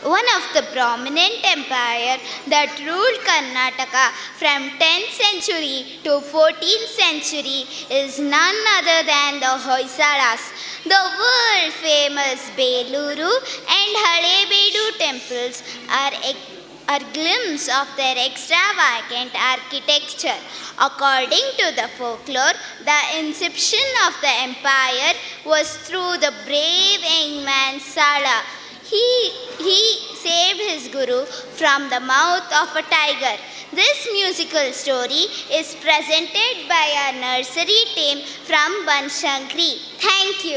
one of the prominent empire that ruled Karnataka from 10th century to 14th century is none other than the Hoysalas. The world famous Beluru and Halebedu temples are ex- are glimpses of their extravagant architecture. According to the folklore, the inception of the empire was through the brave young man Sala. He, he saved his guru from the mouth of a tiger. This musical story is presented by our nursery team from Banshankri. Thank you.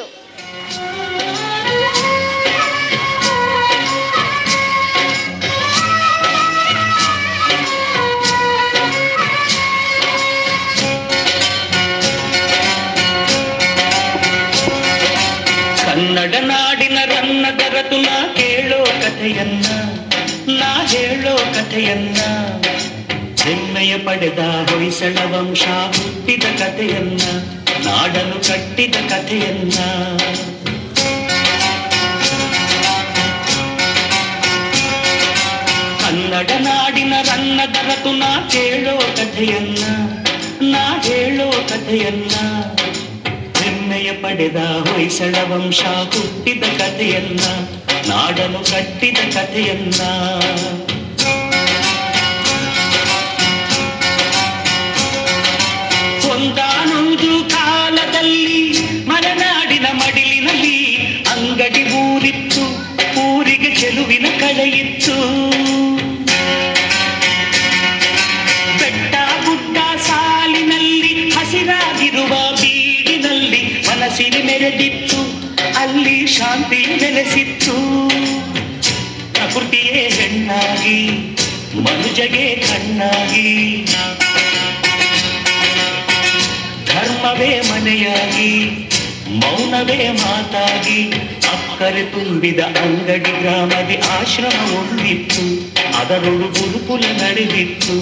Kannada ನಾಡಿನ ರನ್ನ ದರತು ನಾ ಕೇಳೋ ಕಥೆಯನ್ನ ನಾ ಹೇಳೋ ಕಥೆಯನ್ನ ಹೆಮ್ಮೆಯ ಪಡೆದ ಹೊಯ್ಸಳ ವಂಶ ಹುಟ್ಟಿದ ಕಥೆಯನ್ನ ನಾಡನು ಕಟ್ಟಿದ ಕಥೆಯನ್ನ ಕನ್ನಡ ನಾಡಿನ ರನ್ನ ದರತು ನಾ ಕೇಳೋ ಕಥೆಯನ್ನ ನಾ ಹೇಳೋ ಕಥೆಯನ್ನ ಹೆಮ್ಮೆಯ ಪಡೆದ ಹೊಯ್ಸಳ ವಂಶ ಹುಟ್ಟಿದ ಕಥೆಯನ್ನ ನಾಡನು ಕಟ್ಟಿದ ಕಥೆಯನ್ನ ಒಂದಾನೊಂದು ಕಾಲದಲ್ಲಿ ಮಲೆನಾಡಿನ ಮಡಿಲಿನಲ್ಲಿ ಅಂಗಡಿ ಊರಿತ್ತು ಊರಿಗೆ ಚೆಲುವಿನ ಕಳೆಯಿತ್ತು ಬೆಟ್ಟ ಗುಡ್ಡ ಸಾಲಿನಲ್ಲಿ ಹಸಿರಾಗಿರುವ ಬೀಡಿನಲ್ಲಿ ಮನಸ್ಸಿನ ಮೆರೆದಿತ್ತು ಅಲ್ಲಿ ಶಾಂತಿ ನೆಲೆಸಿತ್ತು ಪ್ರಕೃತಿಯೇ ಹೆಣ್ಣಾಗಿ ಮನುಜಗೆ ಕಣ್ಣಾಗಿ ಧರ್ಮವೇ ಮನೆಯಾಗಿ ಮೌನವೇ ಮಾತಾಗಿ ಅಕ್ಕರೆ ತುಂಬಿದ ಅಂಗಡಿ ಗ್ರಾಮದಿ ಆಶ್ರಮ ಒಂದಿತ್ತು ಅದರೊಳು ಗುರುಕುಲ ನಡೆದಿತ್ತು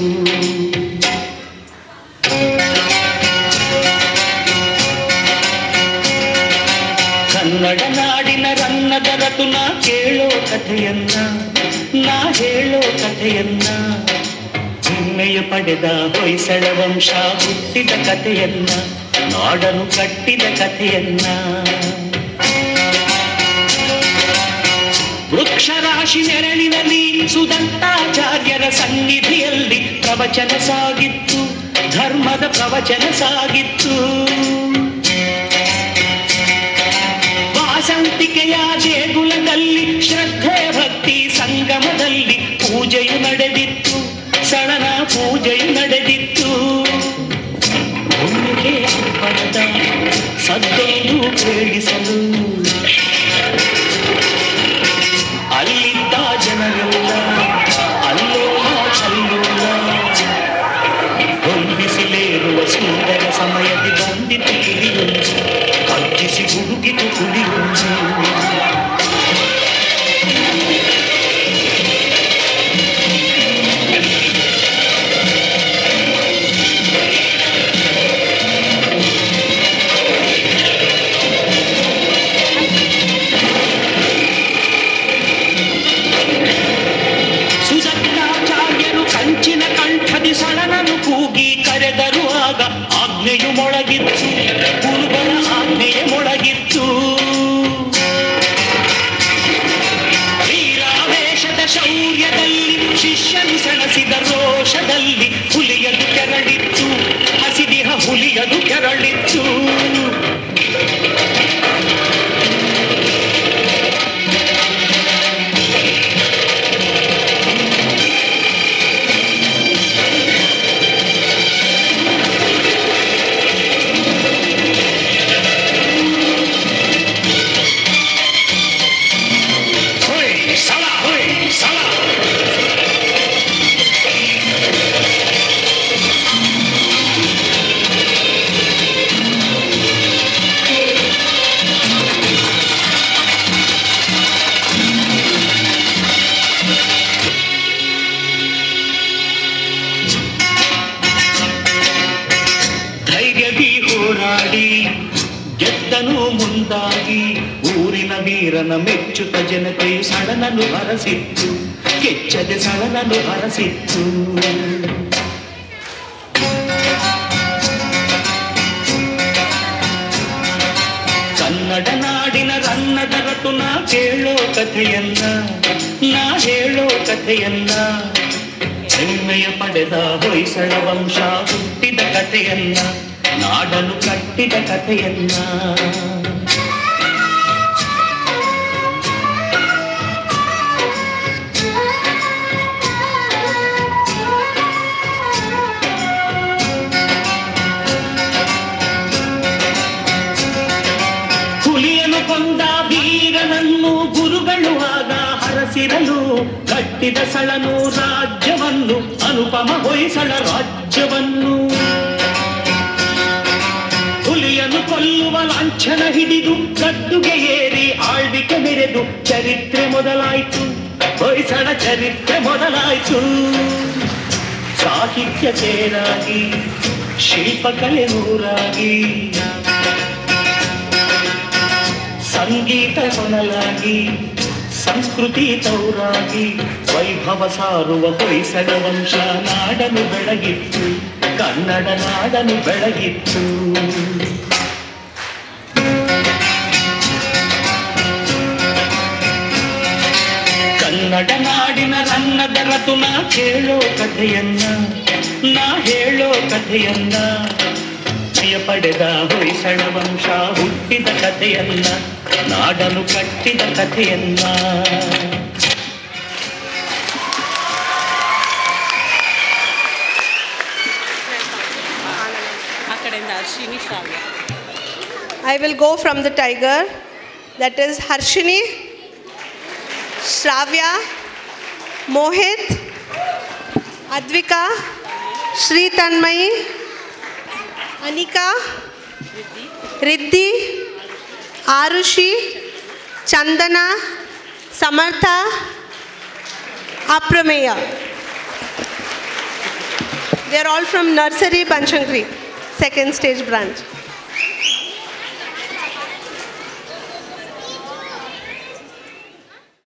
ಕನ್ನಡ ನಾಡಿನ ರನ್ನದ ರತುನ ಕೇಳೋ ಕಥೆಯನ್ನ ನಾ ಹೇಳೋ ಕಥೆಯನ್ನ ಹೆಮ್ಮೆಯ ಪಡೆದ ಹೊಯ್ಸಳ ವಂಶ ಹುಟ್ಟಿದ ಕಥೆಯನ್ನ ನಾಡನು ಕಟ್ಟಿದ ಕಥೆಯನ್ನ ವೃಕ್ಷರಾಶಿ ನೆರಳಿನಲ್ಲಿ ಸುದಂತಾಚಾರ್ಯರ ಸನ್ನಿಧಿಯಲ್ಲಿ ಪ್ರವಚನ ಸಾಗಿತ್ತು ಧರ್ಮದ ಪ್ರವಚನ ಸಾಗಿತ್ತು ವಾಸಂತಿಕೆಯ ದೇಗುಲದಲ್ಲಿ ಶ್ರದ್ಧೆ ಭಕ್ತಿ ಸಂಗಮದಲ್ಲಿ ಪೂಜೆಯು ನಡೆದಿತ್ತು ಸಳನ ಪೂಜೆಯು ನಡೆದಿತ್ತು ಭೂಮಿಗೆ ಅರ್ಪಣದ ಸದ್ದೊಂದು ಕೇಳಿಸಲು ಅಲ್ಲಿದ್ದ ಜನರೆಲ್ಲ ಅಲ್ಲೋಲ ಚಲ್ಲೋಲ ಹೊಂದಿಸಿಲೇರುವ ಸುಂದರ ಸಮಯದಿ ಬಂದಿತು ಕಿಡಿಯೊಂದು ಕಜ್ಜಿಸಿ ಹುಡುಗಿತು ಕುಡಿಯೊಂದು ವೀರನ ಮೆಚ್ಚುತ ಜನತೆಯು ಸಳನನು ಹರಸಿತ್ತು ಕೆಚ್ಚದೆ ಸಳನನು ಹರಸಿತ್ತು ಕನ್ನಡ ನಾಡಿನ ರನ್ನದ ರತು ನಾ ಕೇಳೋ ಕಥೆಯನ್ನ ನಾ ಹೇಳೋ ಕಥೆಯನ್ನ ಹೆಮ್ಮೆಯ ಪಡೆದ ಹೊಯ್ಸಳ ವಂಶ ಹುಟ್ಟಿದ ಕಥೆಯನ್ನ ನಾಡನು ಕಟ್ಟಿದ ಕಥೆಯನ್ನ ಹುಲಿಯನು ಕೊಂದ ವೀರನನ್ನು ಗುರುಗಳು ಆಗ ಹರಸಿರಲು ಕಟ್ಟಿದ ಸಳನು ರಾಜ್ಯವನ್ನು ಅನುಪಮ ಹೊಯ್ಸಳ ರಾಜ್ಯವನ್ನು ಹುಲಿಯನ್ನು ಕೊಲ್ಲುವ ಲಾಂಛನ ಹಿಡಿದು ಗದ್ದುಗೆ ಏರಿ ಆಳ್ವಿಕೆ ಮೆರೆದು ಚರಿತ್ರೆ ಮೊದಲಾಯ್ತು ಹೊಯ್ಸಳ ಚರಿತ್ರೆ ಮೊದಲಾಯ್ತು ಸಾಹಿತ್ಯ ತೇರಾಗಿ ಶಿಲ್ಪಕಲೆ ನೂರಾಗಿ ಸಂಗೀತ ಹೊನಲಾಗಿ ಸಂಸ್ಕೃತಿ ತೌರಾಗಿ ವೈಭವ ಸಾರುವ ಹೊಯ್ಸಳ ವಂಶ ನಾಡನು ಬೆಳಗಿತ್ತು ಕನ್ನಡ ನಾಡನು ಬೆಳಗಿತ್ತು ಕನ್ನಡ ನಾಡಿನ ರನ್ನದ ರತು ನಾ ಕೇಳೋ ಕಥೆಯನ್ನ ನಾ ಹೇಳೋ ಕಥೆಯನ್ನ ಜಯ ಪಡೆದ ಹೊಯ್ಸಳ ವಂಶ ಹುಟ್ಟಿದ ಕಥೆಯನ್ನ ನಾಡನು ಕಟ್ಟಿದ ಕಥೆಯನ್ನ ಆ ಕಡೆಯಿಂದ ಅಶ್ವಿನಿ ಶ್ರಾವ್ಯ I will go from the tiger. That is Harshini, Shravya, Mohit, Advika, Sri Tanmayi, Anika, Riddhi, Arushi, Chandana, Samartha, Aprameya. They are all from Nursery Panchankri, second stage branch.